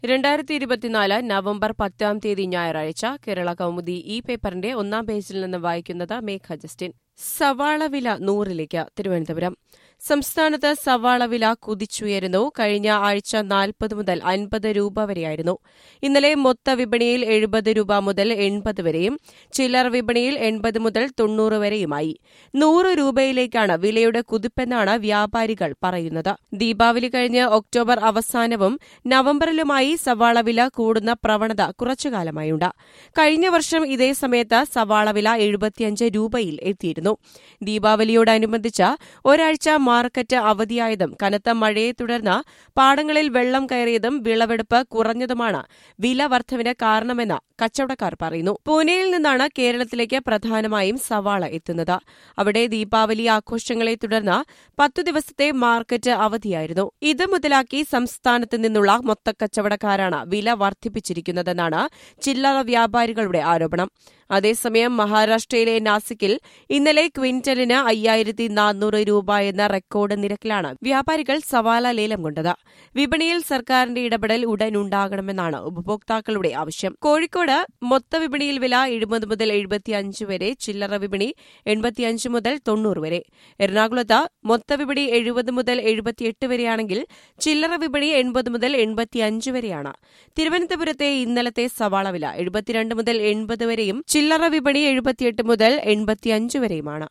രണ്ടായിരത്തി ഇരുപത്തിനാല് നവംബർ പത്താം തീയതി ഞായറാഴ്ച കേരള കൗമുദി ഈ പേപ്പറിന്റെ ഒന്നാം പേജിൽ നിന്ന് വായിക്കുന്നത് മേഘ ജസ്റ്റിൻ സവാള വില നൂറിലേക്ക് തിരുവനന്തപുരം സംസ്ഥാനത്ത് സവാള വില കുതിച്ചുയരുന്നു കഴിഞ്ഞ ആഴ്ച നാൽപ്പത് മുതൽ അൻപത് രൂപ വരെയായിരുന്നു ഇന്നലെ മൊത്ത വിപണിയിൽ എഴുപത് രൂപ മുതൽ എൺപത് വരെയും ചില്ലറ വിപണിയിൽ എൺപത് മുതൽ തൊണ്ണൂറ് വരെയുമായി നൂറ് രൂപയിലേക്കാണ് വിലയുടെ കുതിപ്പെന്നാണ് വ്യാപാരികൾ പറയുന്നത് ദീപാവലി കഴിഞ്ഞ് ഒക്ടോബർ അവസാനവും നവംബറിലുമായി സവാള വില കൂടുന്ന പ്രവണത കുറച്ചുകാലമായുണ്ട് കഴിഞ്ഞ വർഷം ഇതേ സമയത്ത് സവാള വില എഴുപത്തിയഞ്ച് രൂപയിൽ എത്തിയിരുന്നു ദീപാവലിയോടനുബന്ധിച്ച് ഒരാഴ്ച മാർക്കറ്റ് അവധിയായതും കനത്ത മഴയെ തുടർന്ന് പാടങ്ങളിൽ വെള്ളം കയറിയതും വിളവെടുപ്പ് കുറഞ്ഞതുമാണ് വില വർധവിന് കാരണമെന്ന് കച്ചവടക്കാർ പറയുന്നു പൂനെയിൽ നിന്നാണ് കേരളത്തിലേക്ക് പ്രധാനമായും സവാള എത്തുന്നത് അവിടെ ദീപാവലി ആഘോഷങ്ങളെ തുടർന്ന് പത്തു ദിവസത്തെ മാർക്കറ്റ് അവധിയായിരുന്നു ഇത് മുതലാക്കി സംസ്ഥാനത്ത് നിന്നുള്ള മൊത്തക്കച്ചവടക്കാരാണ് വില വർദ്ധിപ്പിച്ചിരിക്കുന്നതെന്നാണ് ചില്ലറ വ്യാപാരികളുടെ ആരോപണം അതേസമയം മഹാരാഷ്ട്രയിലെ നാസിക്കിൽ ഇന്നലെ ക്വിന്റലിന് അയ്യായിരത്തി നാനൂറ് രൂപ എന്ന റെക്കോർഡ് നിരക്കിലാണ് വ്യാപാരികൾ സവാല ലേലം കൊണ്ടത് വിപണിയിൽ സർക്കാരിന്റെ ഇടപെടൽ ഉടൻ ഉണ്ടാകണമെന്നാണ് ഉപഭോക്താക്കളുടെ ആവശ്യം കോഴിക്കോട് മൊത്ത വിപണിയിൽ വില എഴുപത് മുതൽ എഴുപത്തിയഞ്ച് വരെ ചില്ലറ വിപണി എൺപത്തിയഞ്ച് മുതൽ തൊണ്ണൂറ് വരെ എറണാകുളത്ത് മൊത്ത വിപണി എഴുപത് മുതൽ എഴുപത്തിയെട്ട് വരെയാണെങ്കിൽ ചില്ലറ വിപണി എൺപത് മുതൽ എൺപത്തിയഞ്ച് വരെയാണ് തിരുവനന്തപുരത്തെ ഇന്നലത്തെ സവാള വില എഴുപത്തിരണ്ട് മുതൽ എൺപത് വരെയും ചില്ലറ വിപണി എഴുപത്തിയെട്ട് മുതൽ എൺപത്തിയഞ്ച് വരെയുമാണ്